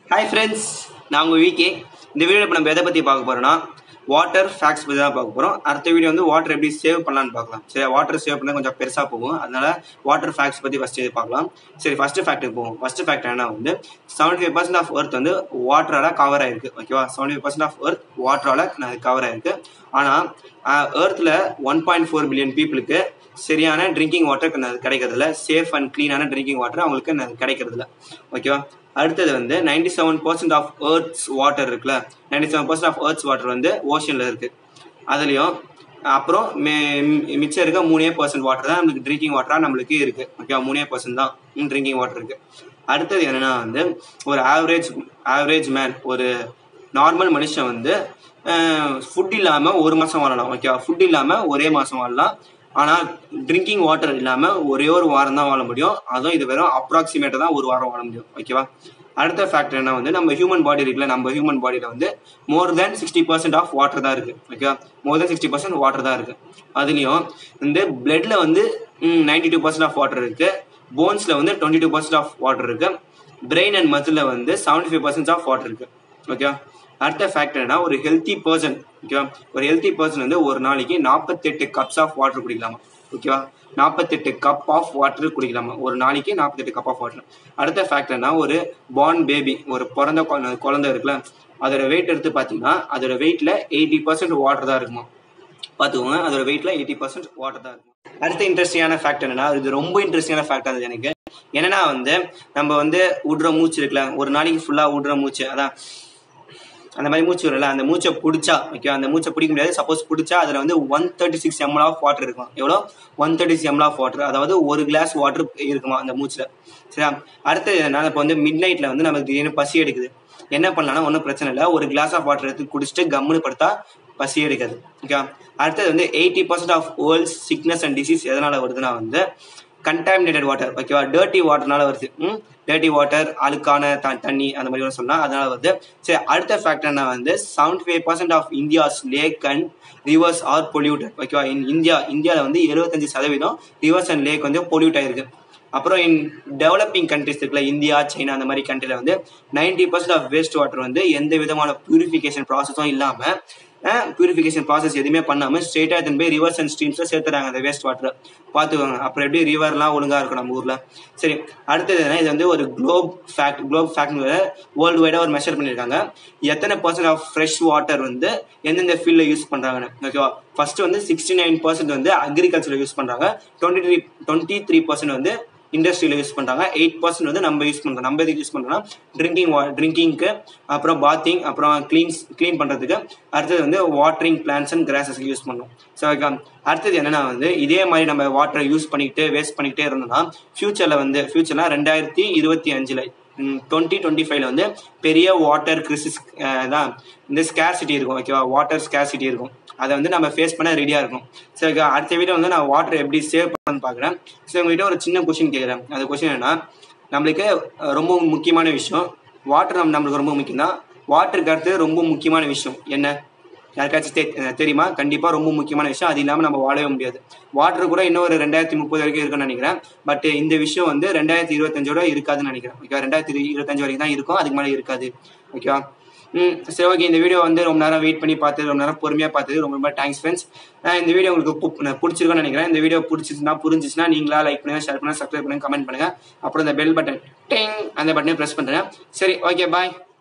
hi friends நான் உங்கள் VK இந்த வீடியோ இப்போ நம்ம எதை பற்றி பார்க்க போகிறோம்னா வாட்டர் ஃபேக்ட்ஸ் பற்றி தான் பார்க்க போகிறோம் அடுத்த வீடியோ வந்து வாட்டர் எப்படி சேவ் பண்ணலான்னு பார்க்கலாம் சரி வாட்டர் சேவ் பண்ணால் கொஞ்சம் பெருசாக போகும் அதனால வாட்டர் ஃபேக்ட்ஸ் பற்றி ஃபஸ்ட்டு பார்க்கலாம் சரி ஃபஸ்ட்டு ஃபேக்ட்டுக்கு போவோம் ஃபஸ்ட்டு ஃபேக்ட் என்ன வந்து seventy five percent of earth வந்து வாட்டரால் கவர் ஆயிருக்கு ஓகேவா seventy five percent of earth வாட்டரால் கவர் ஆயிருக்கு ஆனால் எர்த்தில் ஒன் பாயிண்ட் ஃபோர் பில்லியன் பீப்புளுக்கு சரியான ட்ரிங்கிங் வாட்டர் கிடைக்கிறதில்ல சேஃப் அண்ட் க்ளீனான ட்ரிங்கிங் வாட்டர் அவங்களுக்கு கிடைக்கிறதில்ல ஓகேவா அடுத்தது வந்து ninety seven percent of earth's water இருக்குல்ல ninety seven percent of earth's water வந்து ஓஷனில் இருக்கு அதுலேயும் அப்புறம் மிச்சம் இருக்க மூணே பர்சன்ட் வாட்டர் தான் நம்மளுக்கு ட்ரிங்கிங் வாட்டராக நம்மளுக்கு இருக்கு ஓகேவா மூணே பர்சன்ட் தான் ட்ரிங்கிங் வாட்டர் இருக்கு அடுத்தது என்னன்னா வந்து ஒரு ஆவரேஜ் ஆவரேஜ் மேன் ஒரு நார்மல் மனுஷன் வந்து ஃபுட் இல்லாமல் ஒரு மாதம் வாழலாம் ஓகேவா ஃபுட் இல்லாமல் ஒரே மாதம் வாழலாம் ஆனால் ட்ரிங்கிங் வாட்டர் இல்லாமல் ஒரே ஒரு வாரம் தான் வாழ முடியும் அதுவும் இது வெறும் அப்ராக்சிமேட்டாக தான் ஒரு வாரம் வாழ முடியும் ஓகேவா அடுத்த ஃபேக்டர் என்ன வந்து நம்ம ஹியூமன் பாடி இருக்குல்ல நம்ம ஹியூமன் பாடியில் வந்து more than sixty percent of water தான் இருக்குது ஓகேவா more than sixty percent water தான் இருக்குது அதுலேயும் இந்த பிளட்ல வந்து ninety two percent of water இருக்குது போன்ஸில் வந்து twenty two percent of water இருக்குது பிரெயின் அண்ட் மசிலில் வந்து seventy five percent of water இருக்குது ஓகேவா அடுத்த ஃபேக்டர்னா ஒரு ஹெல்த்தி பர்சன் ஓகேவா ஒரு ஹெல்த்தி பர்சன் வந்து ஒரு நாளைக்கு நாற்பத்தெட்டு கப்ஸ் ஆஃப் வாட்டர் குடிக்கலாமா ஓகேவா நாற்பத்தெட்டு கப் ஆஃப் வாட்டர் குடிக்கலாமா ஒரு நாளைக்கு நாற்பத்தெட்டு கப் ஆஃப் வாட்டர் அடுத்த ஃபேக்டர்னா ஒரு பார்ன் பேபி ஒரு பிறந்த குழந்தை இருக்குல்ல அதோட வெயிட் எடுத்து பார்த்தீங்கன்னா அதோட வெயிட்ல எயிட்டி பர்சன்ட் வாட்டர் தான் இருக்குமா பார்த்துக்கோங்க அதோட வெயிட்ல எயிட்டி பர்சன்ட் வாட்டர் தான் இருக்கும் அடுத்த இன்ட்ரெஸ்டிங்கான ஃபேக்ட் என்னன்னா இது ரொம்ப இன்ட்ரெஸ்டிங்கான ஃபேக்ட் அது எனக்கு என்னன்னா வந்து நம்ம வந்து விடுற மூச்சு இருக்குல்ல ஒரு நாளைக்கு ஃபுல்லா விடுற மூச்சு அதான் அந்த மாதிரி மூச்சு வரல அந்த மூச்சை பிடிச்சா ஓகே அந்த மூச்சை பிடிக்க முடியாது சப்போஸ் பிடிச்சா அதில் வந்து one thirty six ML of water இருக்கும் எவ்வளோ one thirty six ML of water அதாவது ஒரு கிளாஸ் வாட்டர் இருக்குமா அந்த மூச்சில் சரியா அடுத்தது என்னன்னா இப்போ வந்து மிட் நைட்டில் வந்து நமக்கு திடீர்னு பசி எடுக்குது என்ன பண்ணலாம்னா ஒன்றும் பிரச்சனை இல்லை ஒரு கிளாஸ் ஆஃப் வாட்டர் எடுத்து குடிச்சிட்டு கம்முன்னு படுத்தா பசி எடுக்காது ஓகே அடுத்தது வந்து eighty percent of world's sickness and disease எதனால வருதுன்னா வந்து கண்டாமினேட்டட் வாட்டர் ஓகேவா டர்ட்டி வாட்டர்னால வருது ம் டர்ட்டி வாட்டர் அழுக்கான தண்ணி அந்த மாதிரி கூட சொல்லலாம் அதனால வருது சரி அடுத்த ஃபேக்டர்னா வந்து seventy five percent of India's lake and rivers are polluted ஓகேவா இன் இந்தியா இந்தியாவில் வந்து எழுபத்தஞ்சு சதவீதம் ரிவர்ஸ் அண்ட் லேக் வந்து பொல்யூட் ஆயிருக்கு அப்புறம் இன் டெவலப்பிங் கண்ட்ரிஸ் இருக்குல்ல இந்தியா சைனா அந்த மாதிரி கண்ட்ரில வந்து ninety percent of waste water வந்து எந்த விதமான பியூரிஃபிகேஷன் ப்ராசஸும் இல்லாமல் பியூரிஃபிகேஷன் ப்ராசஸ் எதுவுமே பண்ணாமல் ஸ்ட்ரெயிட்டாக எடுத்துன்னு போய் ரிவர்ஸ் அண்ட் ஸ்ட்ரீம்ஸில் சேர்த்துறாங்க அந்த வேஸ்ட் வாட்டர் பார்த்துக்கோங்க அப்புறம் எப்படி ரிவர்லாம் ஒழுங்காக இருக்கும் நம்ம ஊரில் சரி அடுத்தது இது வந்து ஒரு globe fact globe fact world வைடாக ஒரு மெஷர் பண்ணியிருக்காங்க எத்தனை பர்சன்ட் ஆஃப் ஃப்ரெஷ் வாட்டர் வந்து எந்தெந்த ஃபீல்டில் யூஸ் பண்ணுறாங்கன்னு ஓகேவா ஃபர்ஸ்ட் வந்து சிக்ஸ்டி நைன் பர்சன்ட் வந்து அக்ரிகல்ச்சரில் யூஸ் பண்ணுறாங்க twenty three twenty three percent வந்து இண்டஸ்ட்ரியில் யூஸ் பண்ணுறாங்க எயிட் பர்சன்ட் வந்து நம்ம யூஸ் பண்ணுறோம் நம்ம எதுக்கு யூஸ் பண்ணுறோம்னா ட்ரிங்கிங் வா ட்ரிங்கிங்க்கு அப்புறம் பாத்திங் அப்புறம் க்ளீன்ஸ் க்ளீன் பண்ணுறதுக்கு அடுத்தது வந்து வாட்டரிங் பிளான்ஸ் அண்ட் கிராசஸ்க்கு யூஸ் பண்ணுறோம் ஸோ அடுத்தது என்னன்னா வந்து இதே மாதிரி நம்ம வாட்டரை யூஸ் பண்ணிக்கிட்டு வேஸ்ட் பண்ணிக்கிட்டே இருந்தோம்னா ஃபியூச்சரில் வந்து ஃபியூச்சரில் ரெண்டாயிரத்தி இருபத்தி அஞ்சில் டுவெண்ட்டி டுவெண்ட்டி ஃபைவ்ல வந்து பெரிய வாட்டர் கிறிசிஸ் தான் இந்த ஸ்கேர்சிட்டி இருக்கும் ஓகேவா வாட்டர் ஸ்கேர்சிட்டி இருக்கும் அதை வந்து நம்ம ஃபேஸ் பண்ண ரெடியாக இருக்கும் சரி அடுத்த வீடியோ வந்து நான் வாட்டர் எப்படி சேவ் பண்ணணும்னு பார்க்குறேன் சரி உங்ககிட்ட ஒரு சின்ன கொஷின் கேட்குறேன் அந்த கொஷின் என்னன்னா நம்மளுக்கு ரொம்ப முக்கியமான விஷயம் வாட்டர் நம்ம நம்மளுக்கு ரொம்ப முக்கியம் தான் வாட்டருக்கு அடுத்து ரொம்ப முக்கியமான விஷயம் என்ன யாருக்காச்சும் தெ தெரியுமா கண்டிப்பாக ரொம்ப முக்கியமான விஷயம் அது இல்லாமல் நம்ம வாழவே முடியாது வாட்டர் கூட இன்னும் ஒரு ரெண்டாயிரத்தி முப்பது வரைக்கும் இருக்குன்னு நினைக்கிறேன் பட் இந்த விஷயம் வந்து ரெண்டாயிரத்தி இருபத்தஞ்சோட இருக்காதுன்னு நினைக்கிறேன் ஓகே ரெண்டாயிரத்தி இருபத்தஞ்சு வரைக்கும் தான் இருக்கும் அதுக்கு மேலே இருக்காது ஓகேவா ம் சரி ஓகே இந்த வீடியோ வந்து ரொம்ப நேரம் வெயிட் பண்ணி பார்த்து ரொம்ப நேரம் பொறுமையாக பார்த்தது ரொம்ப ரொம்ப தேங்க்ஸ் ஃப்ரெண்ட்ஸ் இந்த வீடியோ உங்களுக்கு பிடிச்சிருக்குன்னு நினைக்கிறேன் இந்த வீடியோ பிடிச்சிச்சுன்னா புரிஞ்சிச்சுன்னா நீங்களா லைக் பண்ணுங்க ஷேர் பண்ணுங்க சப்ஸ்கிரைப் பண்ணுங்க கமெண்ட் பண்ணுங்க அப்புறம் இந்த பெல் பட்டன் டெங் அந்த பட்டனையும் ப்ரெஸ் பண்ணுறேன் சரி ஓகே பாய்